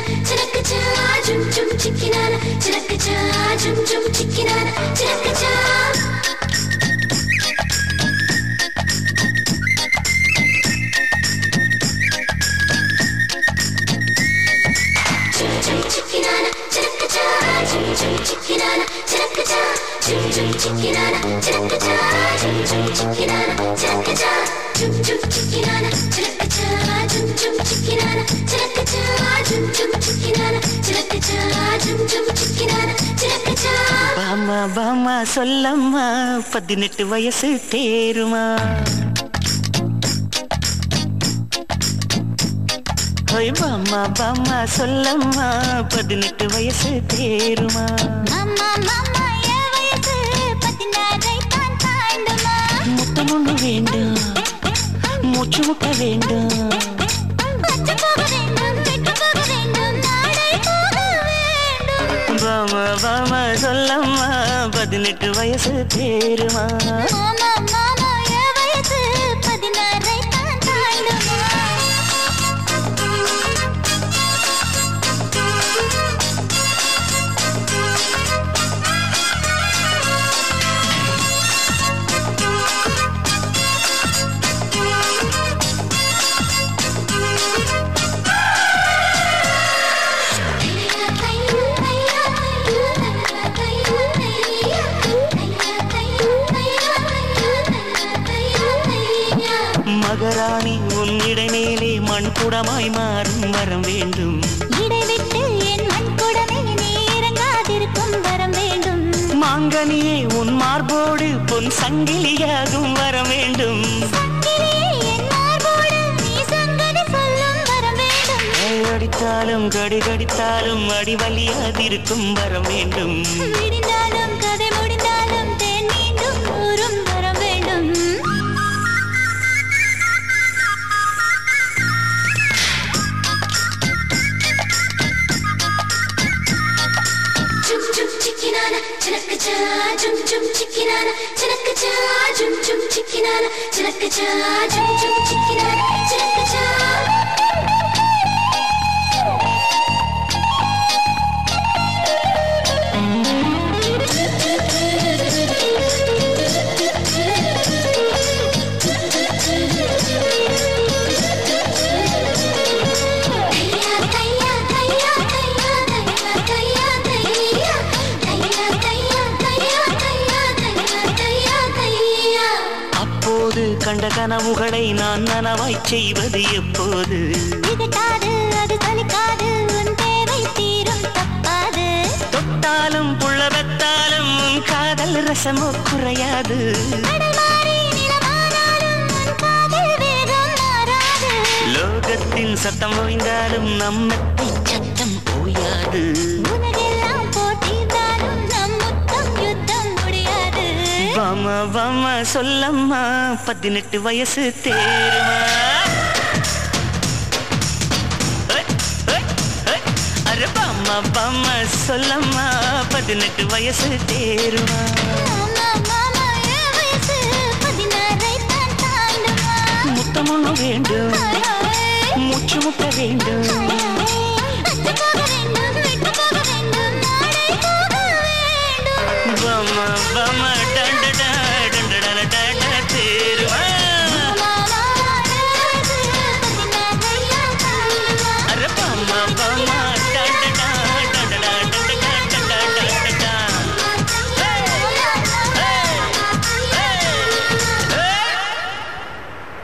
சினக்கச்சா ஜும் ஜும் சிக்கினான சினக்கச்சா ஜும் ஜும் சிக்கினான சினக்கச்சா ஜும் ஜும் சிக்கினான சினக்கச்சா ஜும் ஜும் சிக்கினான சினக்கச்சா ஜும் ஜும் சிக்கினான சினக்கச்சா ஜும் ஜும் சிக்கினான சினக்கச்சா ஜும் ஜும் சிக்கினான சினக்கச்சா ஜும் ஜும் சிக்கினான சினக்கச்சா ஜும் ஜும் சிக்கினான சினக்கச்சா ஜும் ஜும் சிக்கினான சினக்கச்சா பாமா பாமா சொல்லம்மா பதினெட்டு வயசு தேருமா ஹோய் பாமா பாமா சொல்லம்மா பதினெட்டு வயசு தேருமா மாமா மாமா என் வயசு பதினாறை தான் தாண்டுமா முத்தம் ஒண்ணு வேண்டும் மூச்சு முட்ட வேண்டும் பச்சை போக வேண்டும் வெட்டு போக வேண்டும் நாடை போக வேண்டும் பாமா பாமா சொல்லம்மா பதினெட்டு வயசு தேருமா மாமா மாமா என் வயசு பதினாறை தான் தாண்டுமா மகராணி உன் இடைமேலே மண் குடமாய் மாறும் வரம் வேண்டும் இடைவிட்டு என் மண் குடமே நீ இறங்காதிருக்கும் வரம் வேண்டும் மாங்கனியே உன் மார்போடு பொன் சங்கிலியாகும் வரம் வேண்டும் சங்கிலியே என் மார்போடு நீ சங்கடி சொல்லும் வரம் வேண்டும் அடித்தாலும் கடி கடித்தாலும் அடிவலியாதிருக்கும் வரம் வேண்டும் விடிந்தாலும் கதை முடிந்தாலும் தேன் மீண்டும் ஊரும் வரம் வேண்டும் ஜும் ஜும் சிக்கினான சினக்கச்சா ஜும் ஜும் சிக்கினான சினக்கச்சா ஜும் ஜும் சிக்கினான சினக்கச்சா ஜும் ஜும் சிக்கினான சினக்கச்சா அப்போது கண்ட கனவுகளை நான் நனவாய் செய்வது எப்போது தொட்டாலும் புள்ள வெத்தாலும் உன் காதல் ரசமோ குறையாது லோகத்தின் சத்தம் ஓய்ந்தாலும் நம்மத்தை சத்தம் ஓயாது வாமா வாமா சொல்லம்மா பதினெட்டு வயசு தேருமா ஏய், ஏய், ஏய். அரே பாமா பாமா சொல்லம்மா பதினெட்டு வயசு தேருமா முத்தம் ஒண்ணு வேண்டும் மூச்சு முட்ட வேண்டும் பாமா பாமா டண்டடா